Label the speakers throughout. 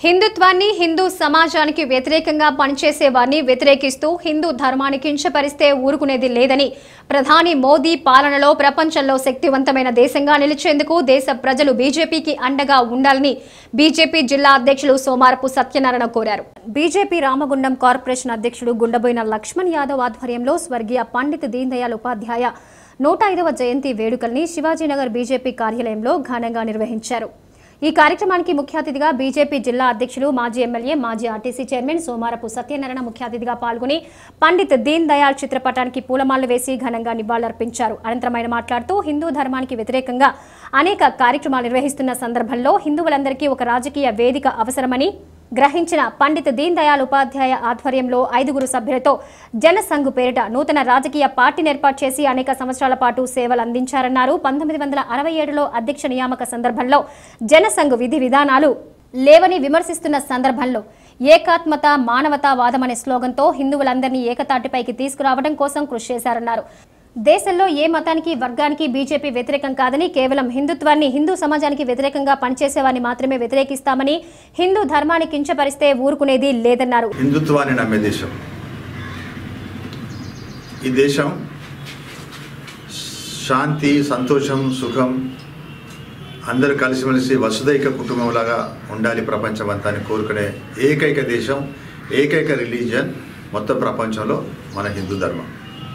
Speaker 1: హిందుత్వాన్ని హిందూ సమాజానికి వ్యతిరేకంగా పనిచేసే వారిని వ్యతిరేకిస్తూ హిందూ ధర్మాన్ని కించపరిస్తే ఊరుకునేది లేదని ప్రధాని మోదీ పాలనలో ప్రపంచంలో శక్తివంతమైన దేశంగా నిలిచేందుకు దేశ ప్రజలు బీజేపీకి అండగా ఉండాలని బీజేపీ జిల్లా అధ్యక్షులు సోమారపు సత్యనారాయణ కోరారు బీజేపీ రామగుండం కార్పొరేషన్ అధ్యక్షుడు గుండబోయిన లక్ష్మణ్ యాదవ్ ఆధ్వర్యంలో స్వర్గీయ పండిత్ దీన్ దయాళ్ ఉపాధ్యాయ నూట ఐదవ జయంతి వేడుకల్ని శివాజీనగర్ బీజేపీ కార్యాలయంలో ఘనంగా నిర్వహించారు ఈ కార్యక్రమానికి ముఖ్య అతిథిగా బీజేపీ జిల్లా అధ్యక్షులు మాజీ ఎమ్మెల్యే మాజీ ఆర్టీసీ చైర్మన్ సోమారపు సత్యనారాయణ ముఖ్య అతిథిగా పాల్గొని పండిత్ దీన్ దయాళ్ చిత్రపటానికి పూలమాలలు వేసి ఘనంగా నివాళులర్పించారు అనంతరం ఆయన మాట్లాడుతూ హిందూ ధర్మానికి వ్యతిరేకంగా అనేక కార్యక్రమాలు నిర్వహిస్తున్న సందర్భంలో హిందువులందరికీ ఒక రాజకీయ వేదిక అవసరమని గ్రహించిన పండిత్ దీన్ దయాళ్ ఉపాధ్యాయ ఆధ్వర్యంలో ఐదుగురు సభ్యులతో జనసంఘ్ పేరిట నూతన రాజకీయ పార్టీని ఏర్పాటు చేసి అనేక సంవత్సరాల పాటు సేవలు అందించారన్నారు పంతొమ్మిది వందల అరవై ఏడులో అధ్యక్ష నియామక సందర్భంలో జనసంఘ్ విధి విధానాలు లేవని విమర్శిస్తున్న సందర్భంలో ఏకాత్మత మానవతావాదం అనే స్లోగన్తో హిందువులందరినీ ఏకతాటిపైకి తీసుకురావడం కోసం కృషి చేశారన్నారు దేశంలో ఏ మతానికి వర్గానికి బీజేపీ వ్యతిరేకం కాదని కేవలం హిందుత్వాన్ని హిందూ సమాజానికి వ్యతిరేకంగా పనిచేసేవారిని మాత్రమే వ్యతిరేకిస్తామని హిందూ ధర్మాన్ని కించపరిస్తే ఊరుకునేది లేదన్నారు
Speaker 2: హిందుత్వాన్ని నమ్మే దేశం ఈ దేశం శాంతి సంతోషం సుఖం అందరూ కలిసిమెలిసి వసుదైక కుటుంబంలాగా ఉండాలి ప్రపంచం అంతా అని కోరుకునే ఏకైక దేశం ఏకైక రిలీజియన్ మొత్తం ప్రపంచంలో మన హిందూ ధర్మం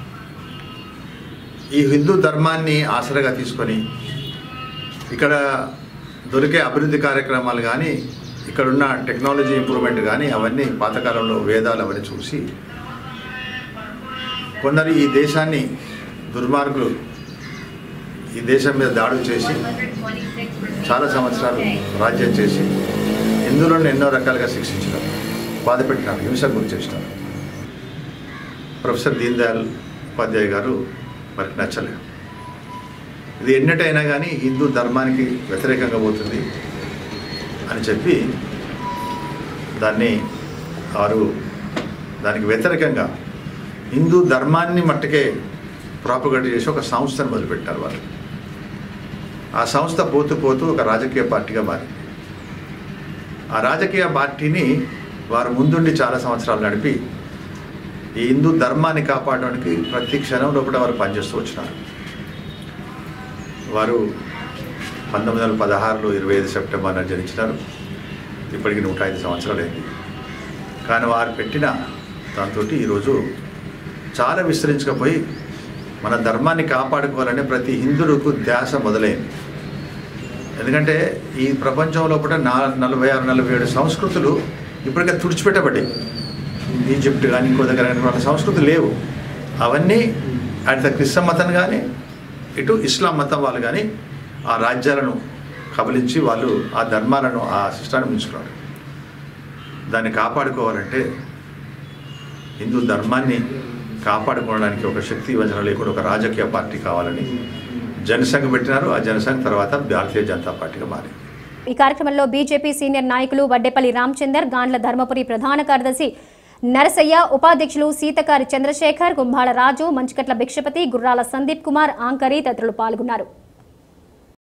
Speaker 2: ఈ హిందూ ధర్మాన్ని ఆసరగా తీసుకొని ఇక్కడ దొరికే అభివృద్ధి కార్యక్రమాలు కానీ ఇక్కడున్న టెక్నాలజీ ఇంప్రూవ్మెంట్ కానీ అవన్నీ పాతకాలంలో వేదాలు అవన్నీ చూసి కొందరు ఈ దేశాన్ని దుర్మార్గులు ఈ దేశం మీద దాడులు చేసి చాలా సంవత్సరాలు రాజ్యం చేసి హిందువులను ఎన్నో రకాలుగా శిక్షించినారు బాధ పెట్టినారు హింసకు గురి చేసినారు ప్రొఫెసర్ దీన్ దయాళ్ ఉపాధ్యాయ గారు మనకి నచ్చలేదు ఇది ఎన్నటైనా కానీ హిందూ ధర్మానికి వ్యతిరేకంగా పోతుంది అని చెప్పి దాన్ని వారు దానికి వ్యతిరేకంగా హిందూ ధర్మాన్ని మట్టుకే ప్రాపగేట్ చేసి ఒక సంస్థను మొదలుపెట్టారు వాళ్ళు ఆ సంస్థ పోతూ పోతూ ఒక రాజకీయ పార్టీగా మారింది ఆ రాజకీయ పార్టీని వారు ముందుండి చాలా సంవత్సరాలు నడిపి ఈ హిందూ ధర్మాన్ని కాపాడడానికి ప్రతి క్షణంలో కూడా వారు పనిచేస్తూ వచ్చినారు వారు పంతొమ్మిది వందల పదహారులో ఇరవై ఐదు సెప్టెంబర్న జనించినారు ఇప్పటికి నూట ఐదు సంవత్సరాలు అయింది కానీ వారు పెట్టిన దాంతో ఈరోజు చాలా విస్తరించకపోయి మన ధర్మాన్ని కాపాడుకోవాలని ప్రతి హిందువుకు ధ్యాస మొదలైంది ఎందుకంటే ఈ ప్రపంచం లోపల నా నలభై ఆరు నలభై ఏడు సంస్కృతులు ఇప్పటికే తుడిచిపెట్టబడ్డాయి ఈజిప్ట్ కానీ ఇంకో దగ్గర కానీ వాళ్ళ సంస్కృతులు లేవు అవన్నీ అటు క్రిస్తం మతం కానీ ఇటు ఇస్లాం మతం వాళ్ళు కానీ ఆ రాజ్యాలను కబలించి వాళ్ళు ఆ ధర్మాలను ఆ శిష్టాన్ని ఉంచుకున్నారు దాన్ని కాపాడుకోవాలంటే హిందూ ధర్మాన్ని కాపాడుకోవడానికి ఒక శక్తి యోజన లేకుండా ఒక రాజకీయ పార్టీ కావాలని జనసంఘ పెట్టినారు ఆ జనసంఘ తర్వాత భారతీయ జనతా పార్టీగా మారింది
Speaker 1: ఈ కార్యక్రమంలో బీజేపీ సీనియర్ నాయకులు వడ్డేపల్లి రామచందర్ గాండ్ల ధర్మపురి ప్రధాన కార్యదర్శి నరసయ్య ఉపాధ్యక్షులు సీతకారి చంద్రశేఖర్ కుంభాళ రాజు మంచికట్ల భిక్షపతి గుర్రాల సందీప్ కుమార్ ఆంకరి తదితరులు పాల్గొన్నారు